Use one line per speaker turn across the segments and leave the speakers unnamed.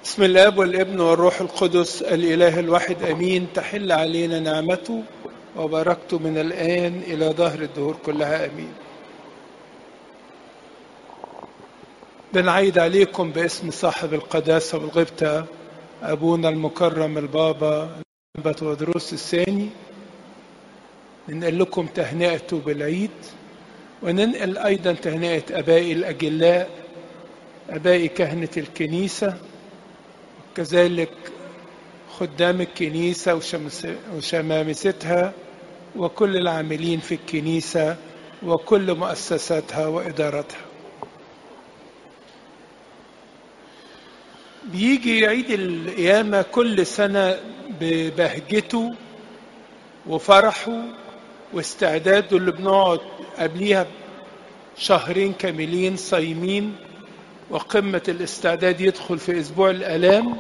بسم الاب والابن والروح القدس الاله الواحد امين تحل علينا نعمته وبركته من الان الى ظهر الدهور كلها امين بنعيد عليكم باسم صاحب القداسه والغبطه ابونا المكرم البابا بطودروس الثاني ننقل لكم تهنئته بالعيد وننقل ايضا تهنئه ابائي الاجلاء ابائي كهنه الكنيسه كذلك خدام الكنيسة وشمامستها وكل العاملين في الكنيسة وكل مؤسساتها وإدارتها بيجي عيد القيامة كل سنة ببهجته وفرحه واستعداده اللي بنقعد قبليها شهرين كاملين صايمين وقمة الاستعداد يدخل في أسبوع الآلام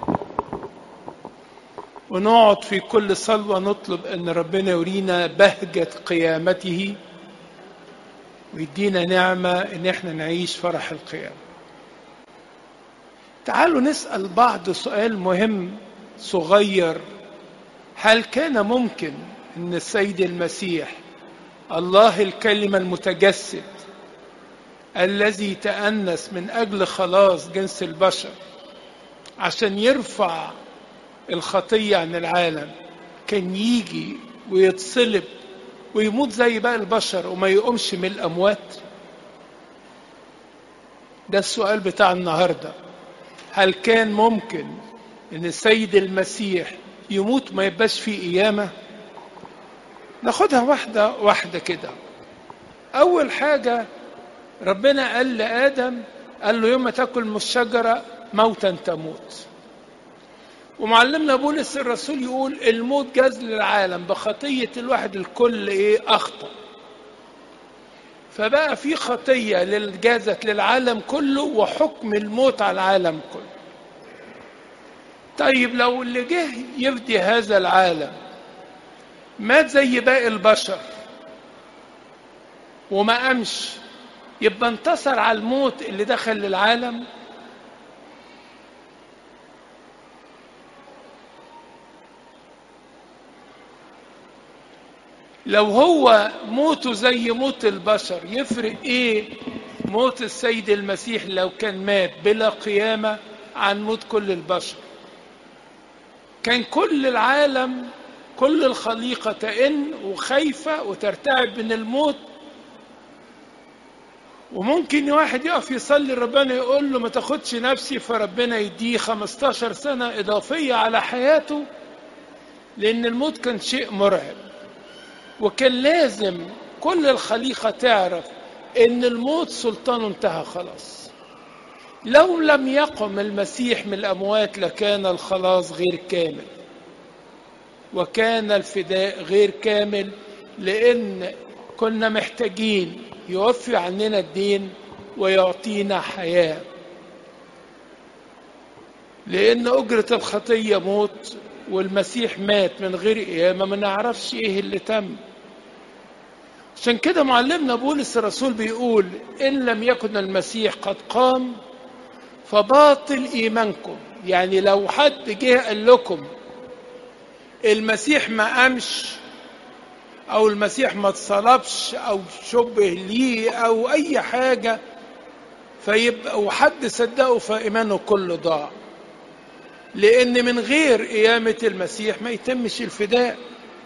ونقعد في كل صلوة نطلب أن ربنا يورينا بهجة قيامته ويدينا نعمة أن احنا نعيش فرح القيامة تعالوا نسأل بعض سؤال مهم صغير هل كان ممكن أن السيد المسيح الله الكلمة المتجسد الذي تأنس من أجل خلاص جنس البشر عشان يرفع الخطية عن العالم كان يجي ويتصلب ويموت زي باقي البشر وما يقومش من الأموات ده السؤال بتاع النهاردة هل كان ممكن ان السيد المسيح يموت ما يبقاش فيه قيامة ناخدها واحدة واحدة كده أول حاجة ربنا قال لآدم قال له يوم تاكل من الشجرة موتا تموت ومعلمنا بولس الرسول يقول الموت جاز للعالم بخطية الواحد الكل ايه أخطأ فبقى في خطية جازت للعالم كله وحكم الموت على العالم كله طيب لو اللي جه يفدي هذا العالم مات زي باقي البشر وما قامش يبقى انتصر على الموت اللي دخل للعالم لو هو موته زي موت البشر يفرق ايه موت السيد المسيح لو كان مات بلا قيامة عن موت كل البشر كان كل العالم كل الخليقة تئن وخايفة وترتعب من الموت وممكن واحد يقف يصلي ربنا يقول له ما تاخدش نفسي فربنا يديه 15 سنة إضافية على حياته لأن الموت كان شيء مرعب وكان لازم كل الخليقة تعرف إن الموت سلطانه انتهى خلاص لو لم يقم المسيح من الأموات لكان الخلاص غير كامل وكان الفداء غير كامل لأن كنا محتاجين يوفي عننا الدين ويعطينا حياة لأن أجرة الخطية موت والمسيح مات من غير قيامة ما نعرفش إيه اللي تم عشان كده معلمنا بولس الرسول بيقول إن لم يكن المسيح قد قام فباطل إيمانكم يعني لو حد جه قال لكم المسيح ما قامش او المسيح ما اتصلبش او شبه ليه او اي حاجه فيبقى وحد صدقه فايمانه كله ضاع لان من غير قيامه المسيح ما يتمش الفداء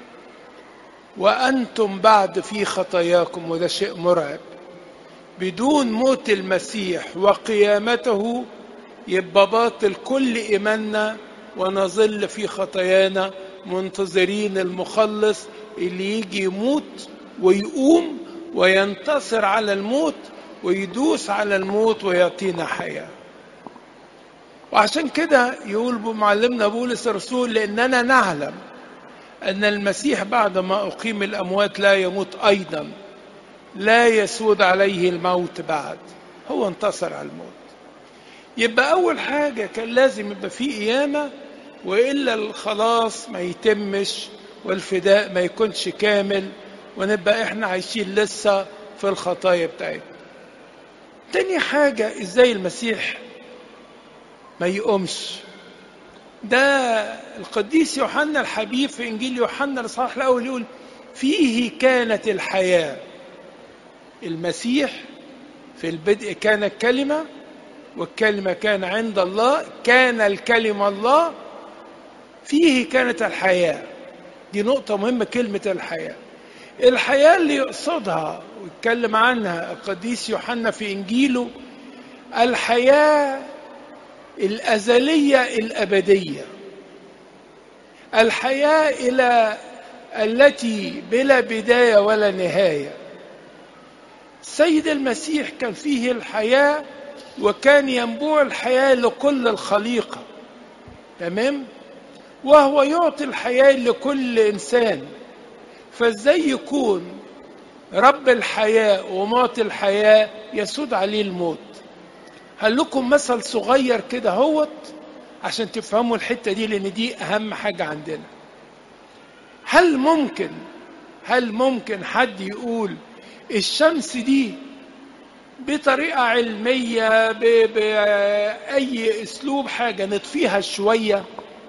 وانتم بعد في خطاياكم وده شيء مرعب بدون موت المسيح وقيامته يبقى باطل كل ايماننا ونظل في خطايانا منتظرين المخلص اللي يجي يموت ويقوم وينتصر على الموت ويدوس على الموت ويعطينا حياة وعشان كده يقول معلمنا بولس الرسول لأننا نعلم أن المسيح بعد ما أقيم الأموات لا يموت أيضا لا يسود عليه الموت بعد هو انتصر على الموت يبقى أول حاجة كان لازم يبقى فيه قيامة وإلا الخلاص ما يتمش والفداء ما يكونش كامل ونبقى احنا عايشين لسه في الخطايا بتاعتنا تاني حاجة ازاي المسيح ما يقومش ده القديس يوحنا الحبيب في انجيل يوحنا الاصحاح الاول يقول فيه كانت الحياه المسيح في البدء كان الكلمه والكلمه كان عند الله كان الكلمه الله فيه كانت الحياه دي نقطه مهمه كلمه الحياه الحياه اللي يقصدها ويتكلم عنها القديس يوحنا في انجيله الحياه الازليه الابديه الحياه الى التي بلا بدايه ولا نهايه السيد المسيح كان فيه الحياه وكان ينبوع الحياه لكل الخليقه تمام وهو يعطي الحياه لكل انسان فازاي يكون رب الحياه ومعطي الحياه يسود عليه الموت هل لكم مثل صغير كده هوت عشان تفهموا الحته دي لان دي اهم حاجه عندنا هل ممكن هل ممكن حد يقول الشمس دي بطريقه علميه باي اسلوب حاجه نطفيها شويه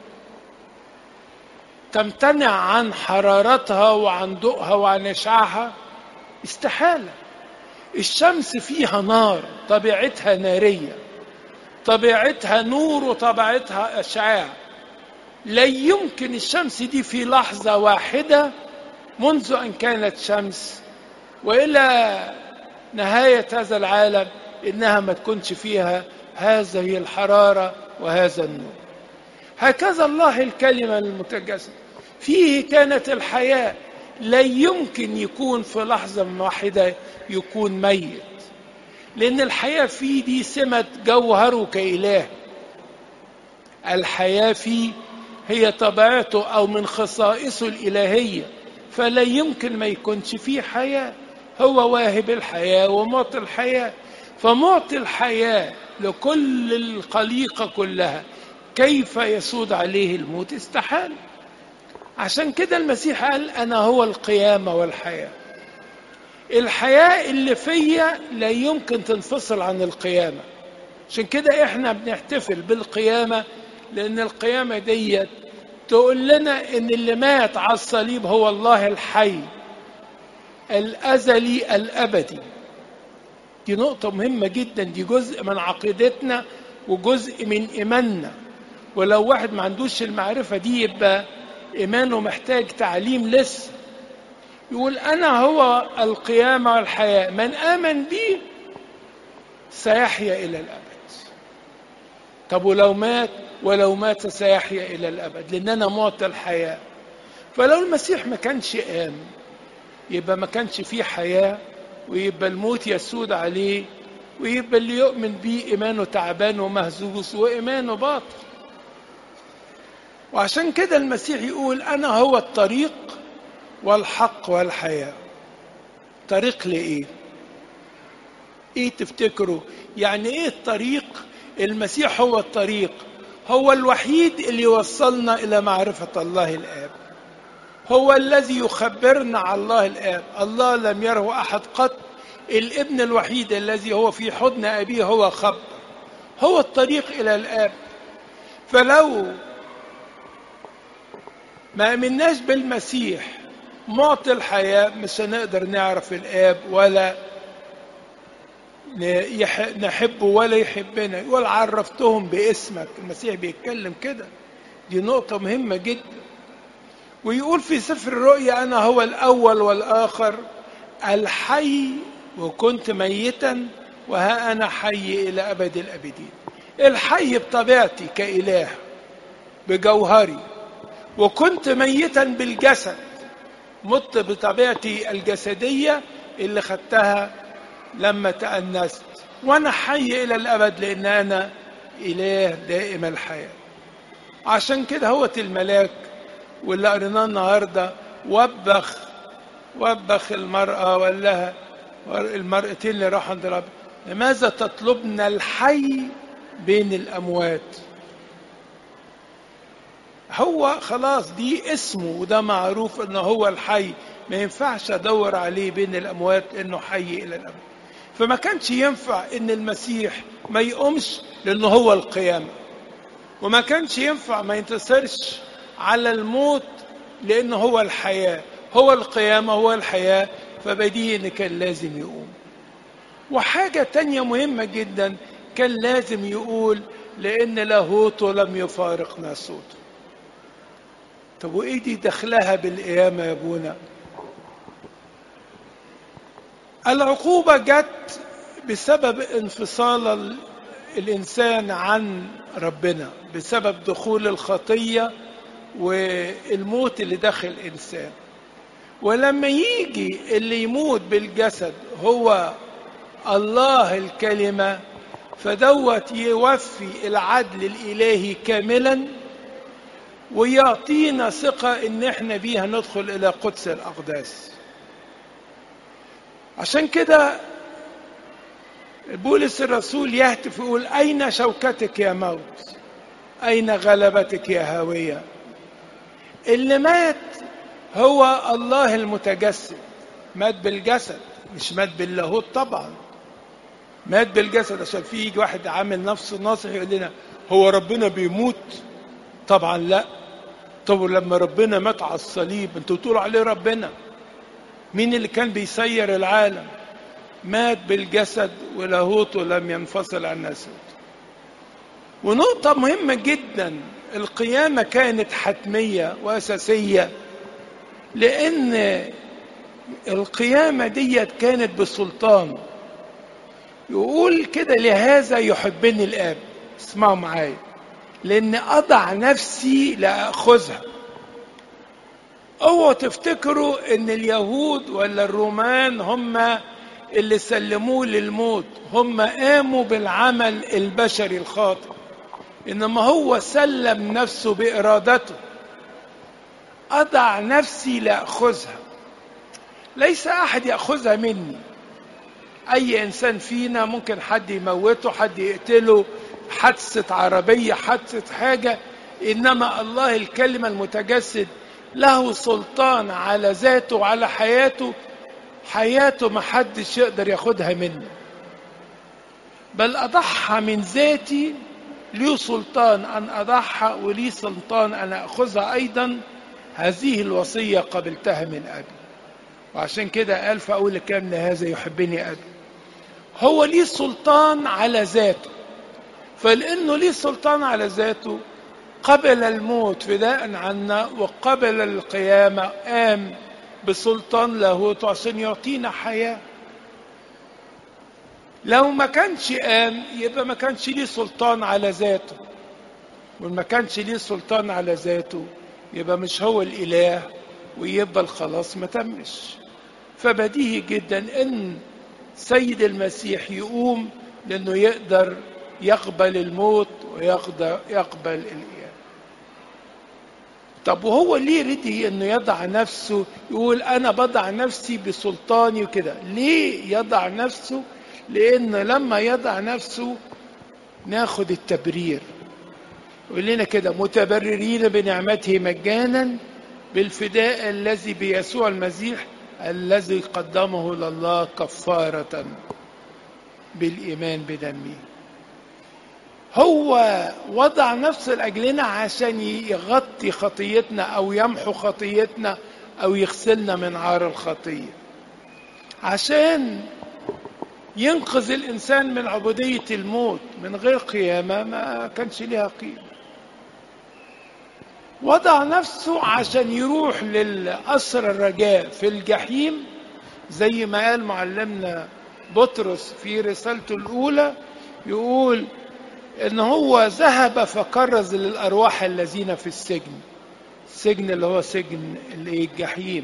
تمتنع عن حرارتها وعن ضوءها وعن اشعاعها استحاله الشمس فيها نار طبيعتها ناريه طبيعتها نور وطبيعتها اشعاع لا يمكن الشمس دي في لحظه واحده منذ ان كانت شمس والى نهايه هذا العالم انها ما تكونش فيها هذه الحراره وهذا النور هكذا الله الكلمه المتجسد فيه كانت الحياه لا يمكن يكون في لحظه واحده يكون ميت لان الحياه فيه دي سمه جوهره كاله الحياه فيه هي طبيعته او من خصائصه الالهيه فلا يمكن ما يكونش فيه حياه هو واهب الحياه ومعطي الحياه فمعطي الحياه لكل الخليقه كلها كيف يسود عليه الموت استحال عشان كده المسيح قال انا هو القيامه والحياه الحياه اللي فيا لا يمكن تنفصل عن القيامه عشان كده احنا بنحتفل بالقيامه لان القيامه ديت تقول لنا ان اللي مات على الصليب هو الله الحي الازلي الابدي دي نقطه مهمه جدا دي جزء من عقيدتنا وجزء من ايماننا ولو واحد ما عندوش المعرفه دي يبقى ايمانه محتاج تعليم لسه يقول انا هو القيامه والحياه من امن بي سيحيا الى الابد طب ولو مات ولو مات سيحيا الى الابد لان انا معطي الحياه فلو المسيح ما كانش قام يبقى ما كانش فيه حياه ويبقى الموت يسود عليه ويبقى اللي يؤمن بيه ايمانه تعبان ومهزوز وايمانه باطل وعشان كده المسيح يقول انا هو الطريق والحق والحياه طريق لايه ايه تفتكروا يعني ايه الطريق المسيح هو الطريق هو الوحيد اللي يوصلنا الى معرفه الله الاب هو الذي يخبرنا عن الله الاب الله لم يره احد قط الابن الوحيد الذي هو في حضن ابيه هو خبر هو الطريق الى الاب فلو ما امناش بالمسيح معطي الحياه مش هنقدر نعرف الاب ولا نحبه ولا يحبنا يقول عرفتهم باسمك المسيح بيتكلم كده دي نقطة مهمة جدا ويقول في سفر الرؤيا أنا هو الأول والآخر الحي وكنت ميتا وها أنا حي إلى أبد الأبدين الحي بطبيعتي كإله بجوهري وكنت ميتا بالجسد مت بطبيعتي الجسدية اللي خدتها لما تأنست وأنا حي إلى الأبد لأن أنا إله دائم الحياة عشان كده هوت الملاك واللي قريناه النهارده وبخ وبخ المرأة وقال لها المرأتين اللي راحوا عند رب لماذا تطلبن الحي بين الأموات هو خلاص دي اسمه وده معروف انه هو الحي ما ينفعش ادور عليه بين الاموات انه حي الى الابد فما كانش ينفع ان المسيح ما يقومش لانه هو القيامه وما كانش ينفع ما ينتصرش على الموت لأنه هو الحياة هو القيامة هو الحياة فبديهي إن كان لازم يقوم وحاجة تانية مهمة جدا كان لازم يقول لأن لاهوته لم يفارق ناسوته طب وإيه دي دخلها بالقيامة يا أبونا العقوبة جت بسبب انفصال الإنسان عن ربنا بسبب دخول الخطية والموت اللي دخل الإنسان ولما يجي اللي يموت بالجسد هو الله الكلمة فدوت يوفي العدل الإلهي كاملا ويعطينا ثقة إن إحنا بيها ندخل إلى قدس الأقداس عشان كده بولس الرسول يهتف يقول أين شوكتك يا موت أين غلبتك يا هاوية اللي مات هو الله المتجسد مات بالجسد مش مات باللاهوت طبعا مات بالجسد عشان في يجي واحد عامل نفسه ناصح يقول لنا هو ربنا بيموت طبعا لا طب لما ربنا مات على الصليب انتوا بتقولوا عليه ربنا مين اللي كان بيسير العالم مات بالجسد ولاهوته لم ينفصل عن ناسوته ونقطة مهمة جدا القيامة كانت حتمية وأساسية لأن القيامة ديت كانت بسلطان يقول كده لهذا يحبني الآب اسمعوا معايا لأن أضع نفسي لأخذها اوعوا تفتكروا ان اليهود ولا الرومان هم اللي سلموه للموت هم قاموا بالعمل البشري الخاطئ انما هو سلم نفسه بارادته اضع نفسي لاخذها ليس احد ياخذها مني اي انسان فينا ممكن حد يموته حد يقتله حادثه عربيه حادثه حاجه انما الله الكلمه المتجسد له سلطان على ذاته وعلى حياته حياته محدش يقدر ياخدها منه بل أضحى من ذاتي لي سلطان أن أضحى ولي سلطان أن أخذها أيضا هذه الوصية قبلتها من أبي وعشان كده قال فأقول الكلام هذا يحبني أبي هو ليه سلطان على ذاته فلأنه ليه سلطان على ذاته قبل الموت فداء عنا وقبل القيامة قام بسلطان لاهوته عشان يعطينا حياة لو ما كانش قام يبقى ما كانش ليه سلطان على ذاته وما كانش ليه سلطان على ذاته يبقى مش هو الإله ويبقى الخلاص ما تمش فبديهي جدا ان سيد المسيح يقوم لانه يقدر يقبل الموت ويقدر يقبل الإله طب وهو ليه رضي انه يضع نفسه يقول انا بضع نفسي بسلطاني وكده ليه يضع نفسه لان لما يضع نفسه ناخد التبرير يقول لنا كده متبررين بنعمته مجانا بالفداء الذي بيسوع المسيح الذي قدمه لله كفارة بالإيمان بدمه هو وضع نفسه لأجلنا عشان يغطي خطيتنا أو يمحو خطيتنا أو يغسلنا من عار الخطية عشان ينقذ الإنسان من عبودية الموت من غير قيامة ما كانش ليها قيمة وضع نفسه عشان يروح للأسر الرجاء في الجحيم زي ما قال معلمنا بطرس في رسالته الأولى يقول ان هو ذهب فكرز للارواح الذين في السجن السجن اللي هو سجن الجحيم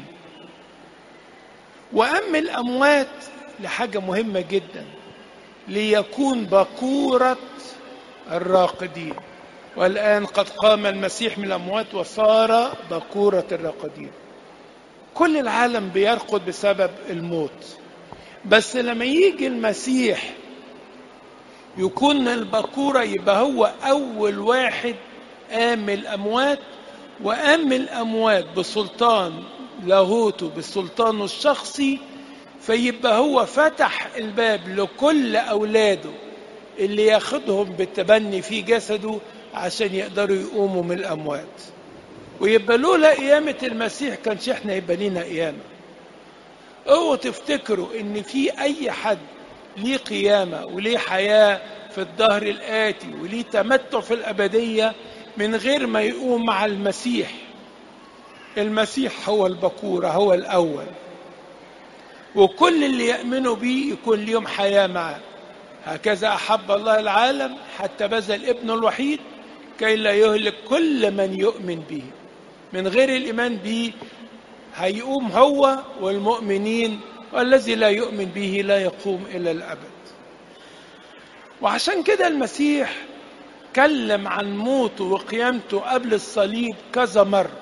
واما الاموات لحاجه مهمه جدا ليكون بكوره الراقدين والان قد قام المسيح من الاموات وصار بكوره الراقدين كل العالم بيرقد بسبب الموت بس لما يجي المسيح يكون البكورة يبقى هو أول واحد قام الأموات وقام الأموات بسلطان لاهوته بسلطانه الشخصي فيبقى هو فتح الباب لكل أولاده اللي ياخدهم بالتبني في جسده عشان يقدروا يقوموا من الأموات ويبقى لولا قيامة المسيح كانش احنا يبقى لينا قيامة اوعوا تفتكروا ان في اي حد ليه قيامة وليه حياة في الظهر الآتي وليه تمتع في الأبدية من غير ما يقوم مع المسيح المسيح هو البكورة هو الأول وكل اللي يؤمنوا بيه يكون ليهم حياة معه هكذا أحب الله العالم حتى بذل ابنه الوحيد كي لا يهلك كل من يؤمن به من غير الإيمان به هيقوم هو والمؤمنين والذي لا يؤمن به لا يقوم إلى الأبد وعشان كده المسيح كلم عن موته وقيامته قبل الصليب كذا مرة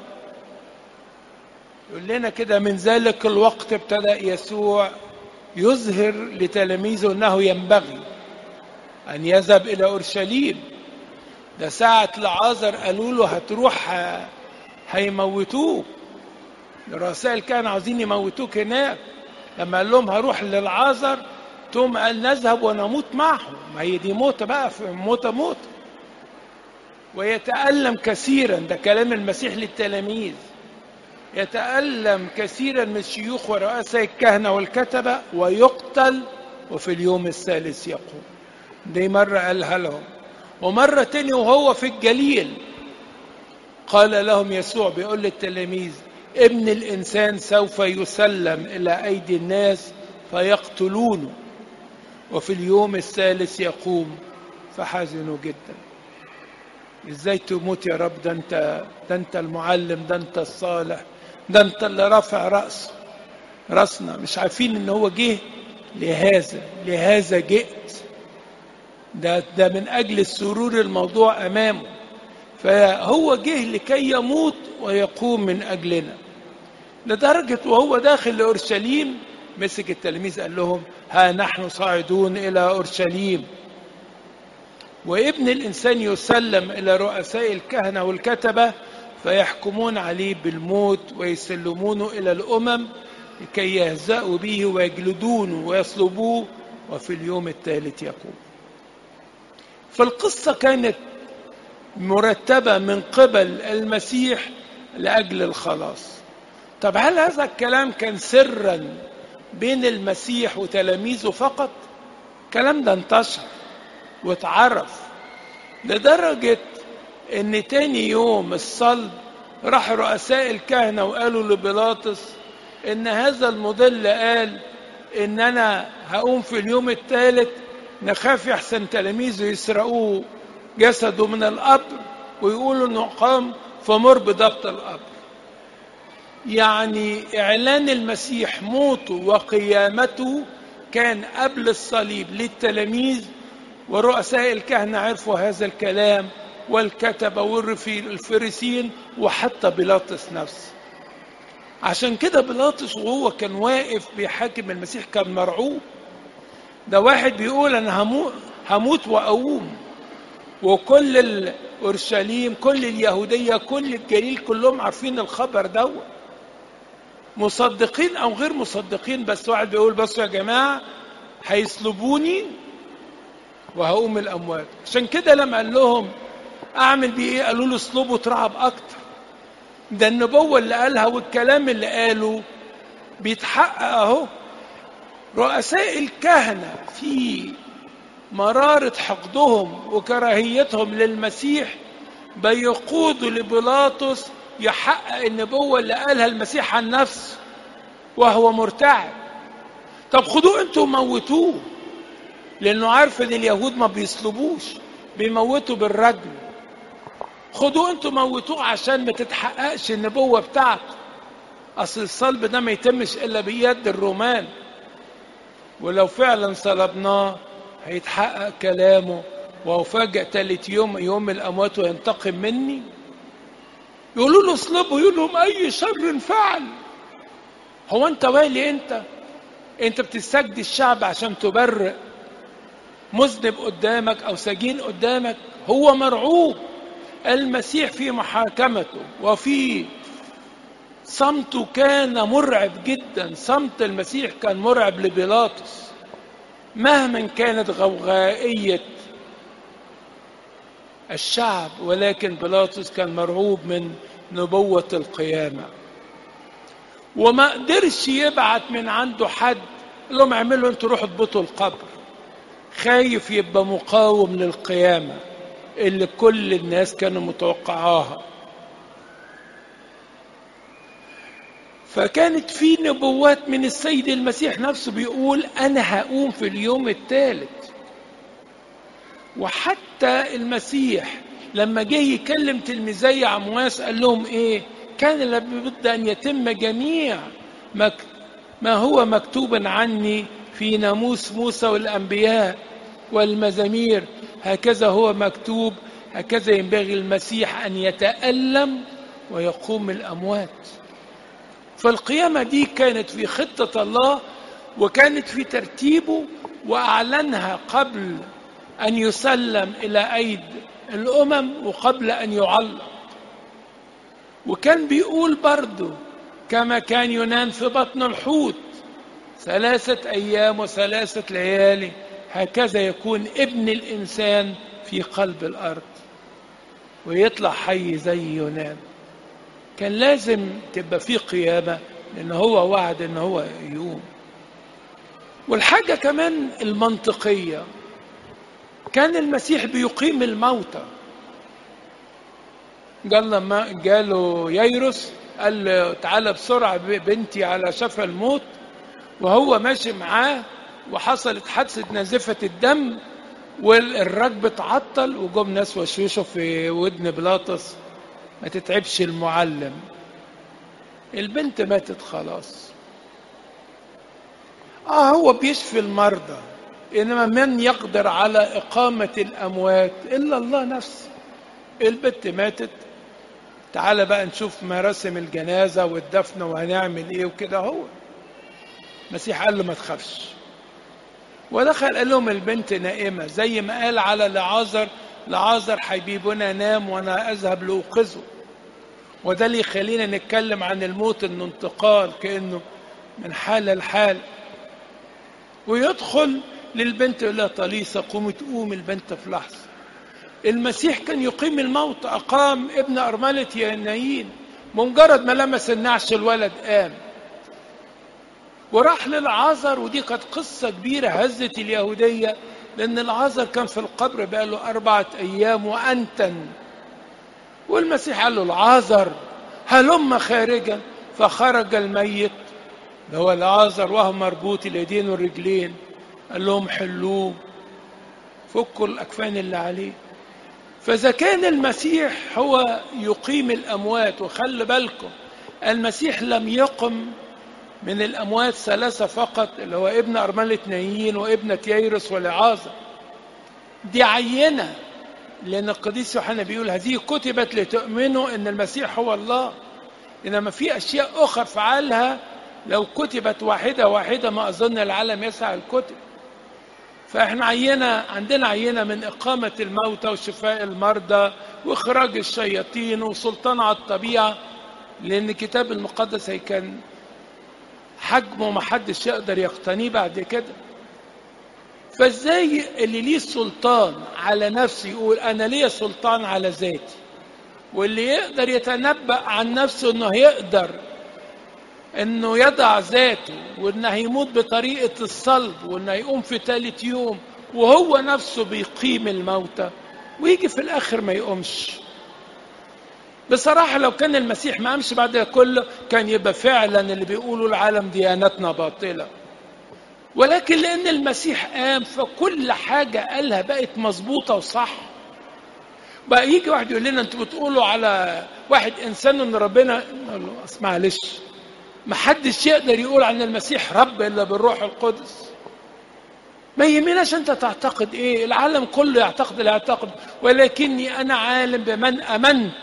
يقول لنا كده من ذلك الوقت ابتدأ يسوع يظهر لتلاميذه أنه ينبغي أن يذهب إلى أورشليم ده ساعة لعازر قالوا له هتروح هيموتوك رؤساء الكهنة عاوزين يموتوك هناك لما قال لهم هروح للعازر ثم قال نذهب ونموت معه ما هي دي موتة بقى في موتة موت ويتألم كثيرا ده كلام المسيح للتلاميذ يتألم كثيرا من الشيوخ ورؤساء الكهنة والكتبة ويقتل وفي اليوم الثالث يقوم دي مرة قالها لهم ومرة تاني وهو في الجليل قال لهم يسوع بيقول للتلاميذ ابن الإنسان سوف يسلم إلى أيدي الناس فيقتلونه وفي اليوم الثالث يقوم فحزنوا جدا ازاي تموت يا رب ده انت ده انت المعلم ده انت الصالح ده انت اللي رافع رأسه راسنا مش عارفين ان هو جه لهذا لهذا جئت ده ده من اجل السرور الموضوع امامه فهو جه لكي يموت ويقوم من اجلنا لدرجه وهو داخل لاورشليم مسك التلاميذ قال لهم ها نحن صاعدون الى اورشليم وابن الانسان يسلم الى رؤساء الكهنه والكتبه فيحكمون عليه بالموت ويسلمونه الى الامم لكي يهزأوا به ويجلدونه ويصلبوه وفي اليوم الثالث يقوم فالقصه كانت مرتبه من قبل المسيح لاجل الخلاص طب هل هذا الكلام كان سرا بين المسيح وتلاميذه فقط الكلام ده انتشر واتعرف لدرجة ان تاني يوم الصلب راح رؤساء الكهنة وقالوا لبيلاطس ان هذا المضل قال ان انا هقوم في اليوم الثالث نخاف يحسن تلاميذه يسرقوه جسده من القبر ويقولوا انه قام فمر بضبط القبر يعني اعلان المسيح موته وقيامته كان قبل الصليب للتلاميذ ورؤساء الكهنة عرفوا هذا الكلام والكتبة والفريسين وحتى بيلاطس نفسه عشان كده بيلاطس وهو كان واقف بيحاكم المسيح كان مرعوب ده واحد بيقول انا هموت هموت واقوم وكل اورشليم كل اليهوديه كل الجليل كلهم عارفين الخبر دوت مصدقين او غير مصدقين بس واحد بيقول بصوا يا جماعه هيصلبوني وهقوم الاموات عشان كده لما قال لهم اعمل بيه ايه قالوا له اصلبوا ترعب اكتر ده النبوه اللي قالها والكلام اللي قاله بيتحقق اهو رؤساء الكهنه في مراره حقدهم وكراهيتهم للمسيح بيقودوا لبيلاطس يحقق النبوه اللي قالها المسيح عن نفسه وهو مرتعب طب خدوه انتوا موتوه لانه عارف ان اليهود ما بيصلبوش بيموتوا بالرجل خدوه انتوا موتوه عشان ما تتحققش النبوه بتاعته اصل الصلب ده ما يتمش الا بيد الرومان ولو فعلا صلبناه هيتحقق كلامه وفجأة تالت يوم يوم الأموات وينتقم مني يقولوا له اصلبوا يقول لهم أي شر فعل هو أنت والي أنت أنت بتستجدي الشعب عشان تبرئ مذنب قدامك أو سجين قدامك هو مرعوب المسيح في محاكمته وفي صمته كان مرعب جدا صمت المسيح كان مرعب لبيلاطس مهما كانت غوغائية الشعب ولكن بيلاطس كان مرعوب من نبوة القيامة وما قدرش يبعت من عنده حد قال لهم اعملوا انتوا روحوا اضبطوا القبر خايف يبقى مقاوم للقيامة اللي كل الناس كانوا متوقعاها فكانت في نبوات من السيد المسيح نفسه بيقول انا هقوم في اليوم الثالث وحتى المسيح لما جه يكلم تلميذي عمواس قال لهم ايه كان لابد ان يتم جميع مك ما هو مكتوبا عني في ناموس موسى والانبياء والمزامير هكذا هو مكتوب هكذا ينبغي المسيح ان يتالم ويقوم من الاموات فالقيامه دي كانت في خطه الله وكانت في ترتيبه واعلنها قبل ان يسلم الى ايد الامم وقبل ان يعلق وكان بيقول برضه كما كان ينام في بطن الحوت ثلاثة أيام وثلاثة ليالي هكذا يكون ابن الإنسان في قلب الأرض ويطلع حي زي يونان كان لازم تبقى فيه قيامة لأن هو وعد أن هو يقوم والحاجة كمان المنطقية كان المسيح بيقيم الموتى قال لما جاله ييروس قال له تعالى بسرعة بنتي على شفا الموت وهو ماشي معاه وحصلت حادثة نازفة الدم والركب اتعطل وجم ناس وشوشوا في ودن بلاطس ما تتعبش المعلم البنت ماتت خلاص اه هو بيشفي المرضى انما من يقدر على اقامة الاموات الا الله نفسه البنت ماتت تعالى بقى نشوف مراسم الجنازة والدفن وهنعمل ايه وكده هو المسيح قال له ما تخافش ودخل قال لهم البنت نائمة زي ما قال على لعازر لعازر حبيبنا نام وانا اذهب لاوقظه وده اللي يخلينا نتكلم عن الموت انه انتقال كانه من حالة لحال ويدخل للبنت يقول لها طليسة قومي تقوم البنت في لحظة المسيح كان يقيم الموت أقام ابن أرملة ينايين بمجرد ما لمس النعش الولد قام وراح للعازر ودي كانت قصة كبيرة هزت اليهودية لأن العازر كان في القبر بقاله أربعة أيام وأنتن والمسيح قال له العازر هلم خارجا فخرج الميت ده هو العازر وهو مربوط اليدين والرجلين قال لهم حلوه فكوا الأكفان اللي عليه فإذا كان المسيح هو يقيم الأموات وخلي بالكم المسيح لم يقم من الأموات ثلاثة فقط اللي هو ابن أرملة نايين وابنة ييرس ولعازر دي عينة لأن القديس يوحنا بيقول هذه كتبت لتؤمنوا أن المسيح هو الله إنما في أشياء أخرى فعلها لو كتبت واحدة واحدة ما أظن العالم يسع الكتب فإحنا عينة عندنا عينة من إقامة الموتى وشفاء المرضى وإخراج الشياطين وسلطان على الطبيعة لأن الكتاب المقدس هي كان حجمه ما حدش يقدر يقتنيه بعد كده فازاي اللي ليه سلطان على نفسه يقول انا ليا سلطان على ذاتي واللي يقدر يتنبأ عن نفسه انه يقدر انه يضع ذاته وانه هيموت بطريقة الصلب وانه يقوم في ثالث يوم وهو نفسه بيقيم الموتى ويجي في الاخر ما يقومش بصراحة لو كان المسيح ما قامش بعد ده كله كان يبقى فعلا اللي بيقولوا العالم ديانتنا باطلة ولكن لأن المسيح قام فكل حاجة قالها بقت مظبوطة وصح بقى يجي واحد يقول لنا انتوا بتقولوا على واحد انسان ان ربنا نقول له معلش ما حدش يقدر يقول عن المسيح رب الا بالروح القدس ما يهمناش انت تعتقد ايه العالم كله يعتقد اللي يعتقد ولكني انا عالم بمن امنت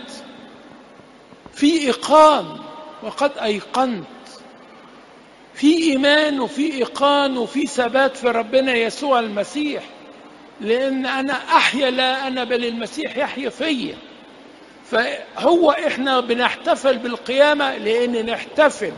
في ايقان وقد ايقنت في ايمان وفي ايقان وفي ثبات في ربنا يسوع المسيح لان انا احيا لا انا بل المسيح يحيا فيا فهو احنا بنحتفل بالقيامه لان نحتفل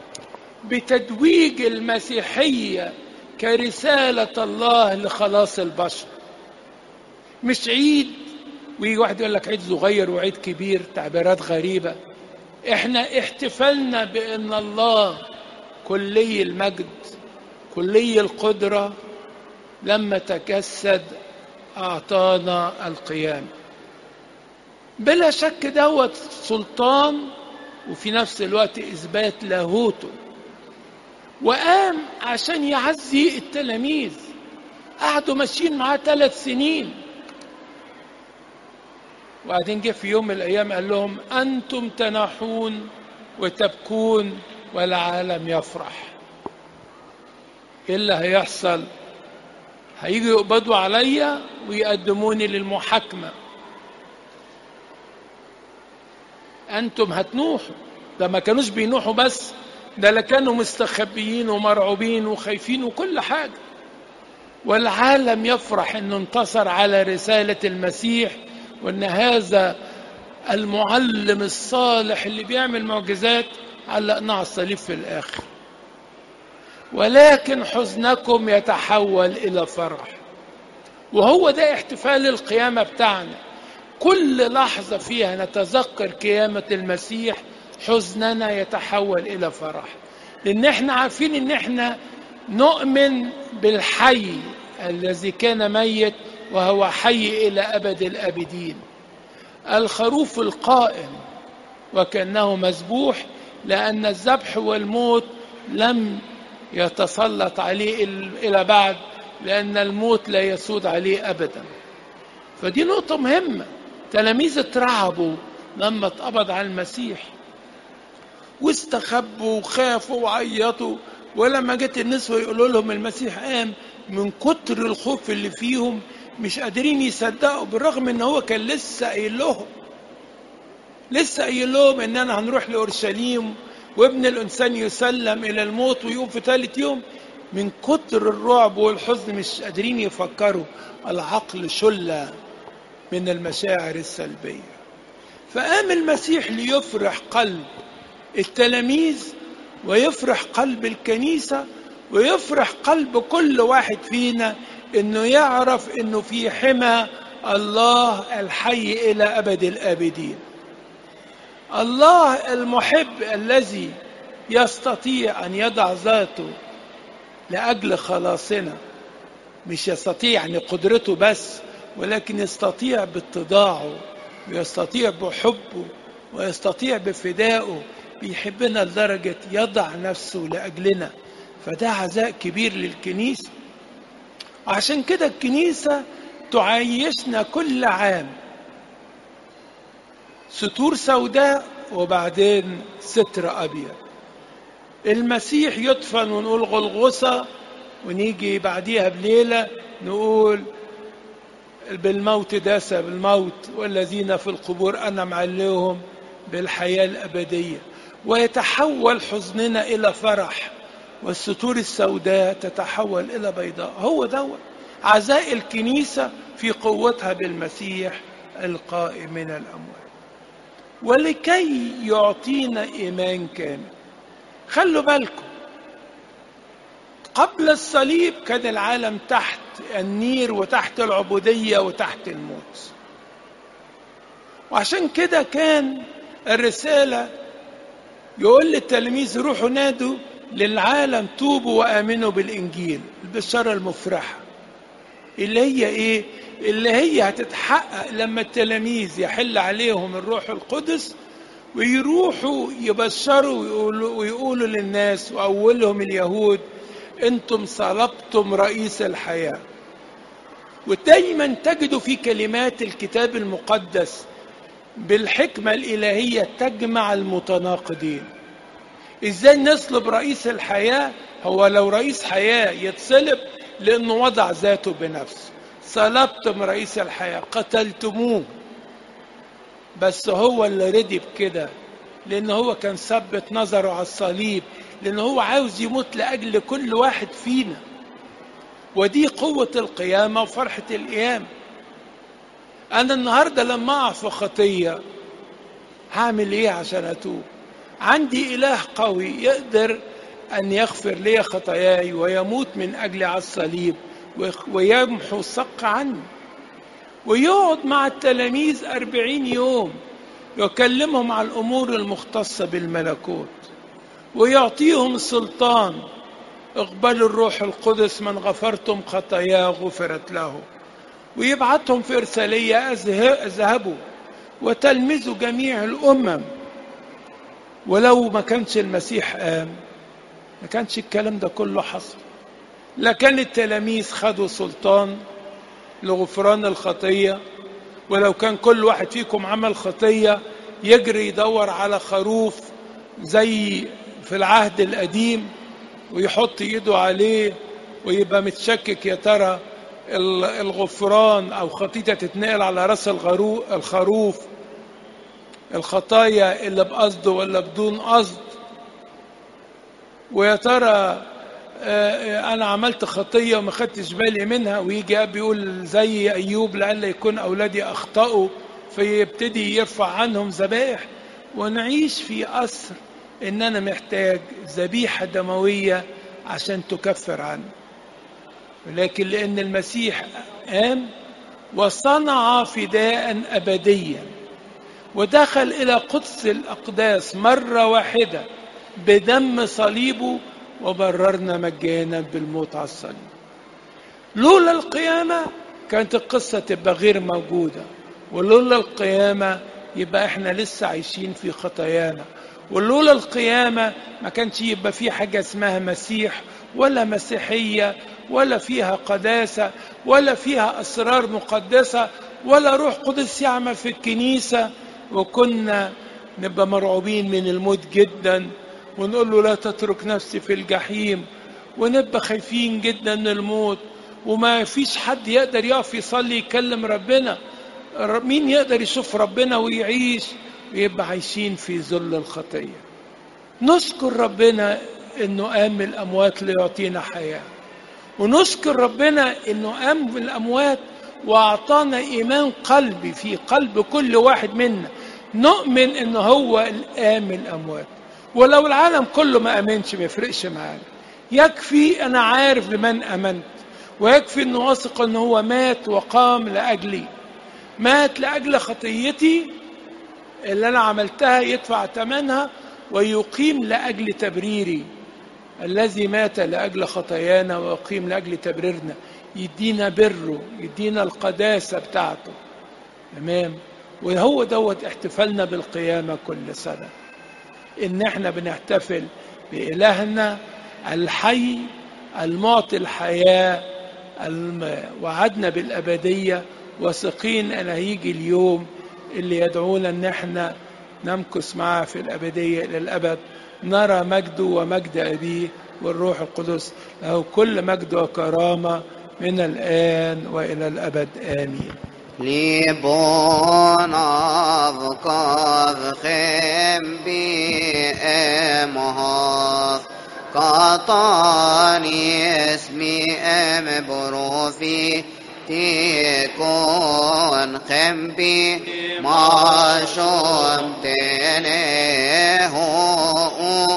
بتتويج المسيحيه كرساله الله لخلاص البشر مش عيد ويجي واحد يقول لك عيد صغير وعيد كبير تعبيرات غريبة احنا احتفلنا بان الله كلي المجد كلي القدرة لما تجسد أعطانا القيام بلا شك دوت سلطان وفي نفس الوقت إثبات لاهوته وقام عشان يعزي التلاميذ قعدوا ماشيين معاه ثلاث سنين وبعدين جه في يوم من الأيام قال لهم أنتم تناحون وتبكون والعالم يفرح ايه اللي هيحصل هيجوا يقبضوا عليا ويقدموني للمحاكمة أنتم هتنوحوا ده ما كانوش بينوحوا بس ده لا كانوا مستخبيين ومرعوبين وخايفين وكل حاجة والعالم يفرح انه انتصر على رسالة المسيح وان هذا المعلم الصالح اللي بيعمل معجزات علقناه على الصليب في الاخر ولكن حزنكم يتحول الى فرح وهو ده احتفال القيامه بتاعنا كل لحظه فيها نتذكر قيامه المسيح حزننا يتحول الى فرح لان احنا عارفين ان احنا نؤمن بالحي الذي كان ميت وهو حي الى ابد الابدين الخروف القائم وكانه مذبوح لان الذبح والموت لم يتسلط عليه الى بعد لان الموت لا يسود عليه ابدا فدي نقطه مهمه تلاميذ اترعبوا لما اتقبض على المسيح واستخبوا وخافوا وعيطوا ولما جت النسوة يقولوا لهم المسيح قام من كتر الخوف اللي فيهم مش قادرين يصدقوا بالرغم ان هو كان لسه قايل لهم لسه قايل لهم اننا هنروح لاورشليم وابن الانسان يسلم الى الموت ويقوم في ثالث يوم من كتر الرعب والحزن مش قادرين يفكروا العقل شلة من المشاعر السلبية فقام المسيح ليفرح قلب التلاميذ ويفرح قلب الكنيسة ويفرح قلب كل واحد فينا انه يعرف انه في حمى الله الحي الى ابد الابدين الله المحب الذي يستطيع ان يضع ذاته لاجل خلاصنا مش يستطيع يعني قدرته بس ولكن يستطيع باتضاعه ويستطيع بحبه ويستطيع بفدائه بيحبنا لدرجة يضع نفسه لأجلنا فده عزاء كبير للكنيسة وعشان كده الكنيسة تعيشنا كل عام ستور سوداء وبعدين ستر أبيض المسيح يدفن ونقول غلغسة ونيجي بعديها بليلة نقول بالموت داس بالموت والذين في القبور أنا معليهم بالحياة الأبدية ويتحول حزننا إلى فرح والستور السوداء تتحول إلى بيضاء هو دوت عزاء الكنيسة في قوتها بالمسيح القائم من الأموات ولكي يعطينا إيمان كامل خلوا بالكم قبل الصليب كان العالم تحت النير وتحت العبودية وتحت الموت وعشان كده كان الرسالة يقول للتلاميذ روحوا نادوا للعالم توبوا وآمنوا بالإنجيل البشارة المفرحة اللي هي إيه؟ اللي هي هتتحقق لما التلاميذ يحل عليهم الروح القدس ويروحوا يبشروا ويقولوا, ويقولوا للناس وأولهم اليهود أنتم صلبتم رئيس الحياة ودايما تجدوا في كلمات الكتاب المقدس بالحكمة الإلهية تجمع المتناقضين إزاي نصلب رئيس الحياة هو لو رئيس حياة يتصلب لأنه وضع ذاته بنفسه صلبتم رئيس الحياة قتلتموه بس هو اللي رضي بكده لأن هو كان ثبت نظره على الصليب لأن هو عاوز يموت لأجل كل واحد فينا ودي قوة القيامة وفرحة القيامة أنا النهاردة لما أقع في خطية هعمل إيه عشان أتوب عندي إله قوي يقدر أن يغفر لي خطاياي ويموت من أجلي على الصليب ويمحو الصق عني ويقعد مع التلاميذ أربعين يوم يكلمهم عن الأمور المختصة بالملكوت ويعطيهم سلطان اقبلوا الروح القدس من غفرتم خطاياه غفرت له ويبعتهم في إرسالية اذهبوا وتلمذوا جميع الأمم ولو ما كانش المسيح قام ما كانش الكلام ده كله حصل لكن التلاميذ خدوا سلطان لغفران الخطية ولو كان كل واحد فيكم عمل خطية يجري يدور على خروف زي في العهد القديم ويحط ايده عليه ويبقى متشكك يا ترى الغفران او خطيته تتنقل على راس الخروف الخطايا اللي بقصد ولا بدون قصد ويا ترى انا عملت خطيه وما خدتش بالي منها ويجي اب يقول زي ايوب لئلا يكون اولادي اخطاوا فيبتدي يرفع عنهم ذبائح ونعيش في أسر إن أنا محتاج ذبيحة دموية عشان تكفر عني ولكن لأن المسيح قام وصنع فداء أبديا ودخل إلى قدس الأقداس مرة واحدة بدم صليبه وبررنا مجانا بالموت على الصليب لولا القيامة كانت القصة تبقى غير موجودة ولولا القيامة يبقى احنا لسه عايشين في خطايانا ولولا القيامة ما كانش يبقى في حاجة اسمها مسيح ولا مسيحية ولا فيها قداسة ولا فيها أسرار مقدسة ولا روح قدس يعمل في الكنيسة وكنا نبقى مرعوبين من الموت جدا ونقول له لا تترك نفسي في الجحيم ونبقى خايفين جدا من الموت وما فيش حد يقدر يقف يصلي يكلم ربنا مين يقدر يشوف ربنا ويعيش ويبقى عايشين في ذل الخطية نشكر ربنا انه قام من الاموات ليعطينا حياة ونشكر ربنا انه قام من الاموات واعطانا ايمان قلبي في قلب كل واحد منا نؤمن انه هو القام من الاموات ولو العالم كله ما امنش ما يفرقش معانا يكفي انا عارف لمن امنت ويكفي انه واثق انه هو مات وقام لاجلي مات لاجل خطيتي اللي انا عملتها يدفع ثمنها ويقيم لاجل تبريري الذي مات لاجل خطايانا ويقيم لاجل تبريرنا يدينا بره يدينا القداسه بتاعته تمام وهو دوت احتفالنا بالقيامه كل سنه ان احنا بنحتفل بإلهنا الحي المعطي الحياة وعدنا بالأبدية واثقين أن هيجي اليوم اللي يدعونا أن احنا نمكث معاه في الأبدية إلى الأبد نرى مجده ومجد أبيه والروح القدس له كل مجد وكرامة من الآن وإلى الأبد آمين
لیبون آفکاف خیم بی امها قطانی اسمی ام بروفی تكون خم بي ما شمتنه